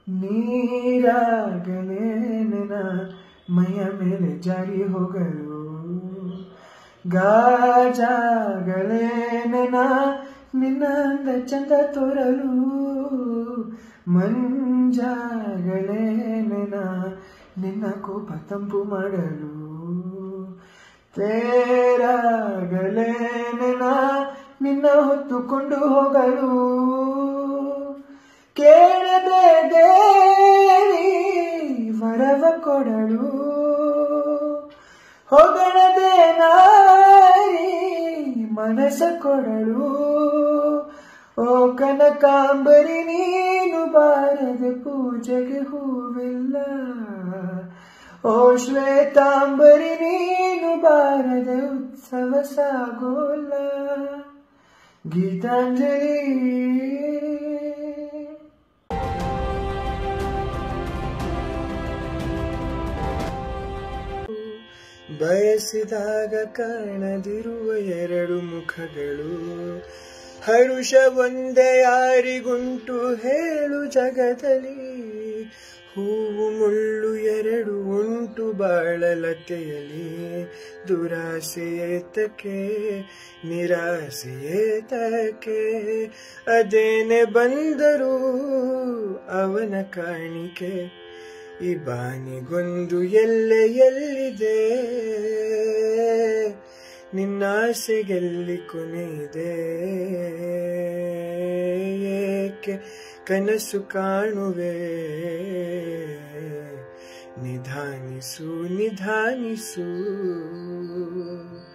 ನೀರಾಗಲೇ ನಿನ ಮೈಯ ಮೇಲೆ ಜಾರಿ ಹೋಗಲು ಗಾಜಾಗಲೇ ನೆನ ನಿನ್ನ ಅಂದ ಚಂದ ತೋರಲು ಮಂಜಾಗಲೇ ನೆನ ನಿನ್ನ ಕೋಪ ತಂಪು ಮಾಡಲು ತೇರಾಗಲೇ ನೆನ ನಿನ್ನ ಹೊತ್ತುಕೊಂಡು ಹೋಗಲು ಕೇಳದೆ ದೇವಿ ವರವ ಕೊಡಲು ಹೊಗಳದೆ ನಾರಿ ಮನಸ ಕೊಡಲು ಓ ಕನಕಾಂಬರಿ ನೀನು ಬಾರದ ಪೂಜೆಗೆ ಹೂವಿಲ್ಲ ಓ ಶ್ವೇತಾಂಬರಿ ನೀನು ಬಾರದ ಉತ್ಸವ ಸಾಗೋಲ್ಲ ಗೀತಾಂಜಲಿ ಬಯಸಿದಾಗ ಕಾಣದಿರುವ ಎರಡು ಮುಖಗಳು ಹರುಷ ಒಂದೇ ಯಾರಿಗುಂಟು ಹೇಳು ಜಗದಲ್ಲಿ ಹೂವು ಮುಳ್ಳು ಎರಡು ಉಂಟು ಬಾಳಲತೆಯಲಿ ದುರಾಸೆಯೇತಕ್ಕೆ ನಿರಾಸೆಯೇತಕ್ಕೆ ಅದೇನೆ ಬಂದರೂ ಅವನ ಕಾಣಿಕೆ ಈ ಬಾನಿಗೊಂದು ಎಲ್ಲೆ ಎಲ್ಲಿದೆ ನಿನ್ನಾಸೆಗೆಲ್ಲಿ ಕೊನೆಯಿದೆ ಏಕೆ ಕನಸು ಕಾಣುವೆ ನಿಧಾನಿಸು ನಿಧಾನಿಸು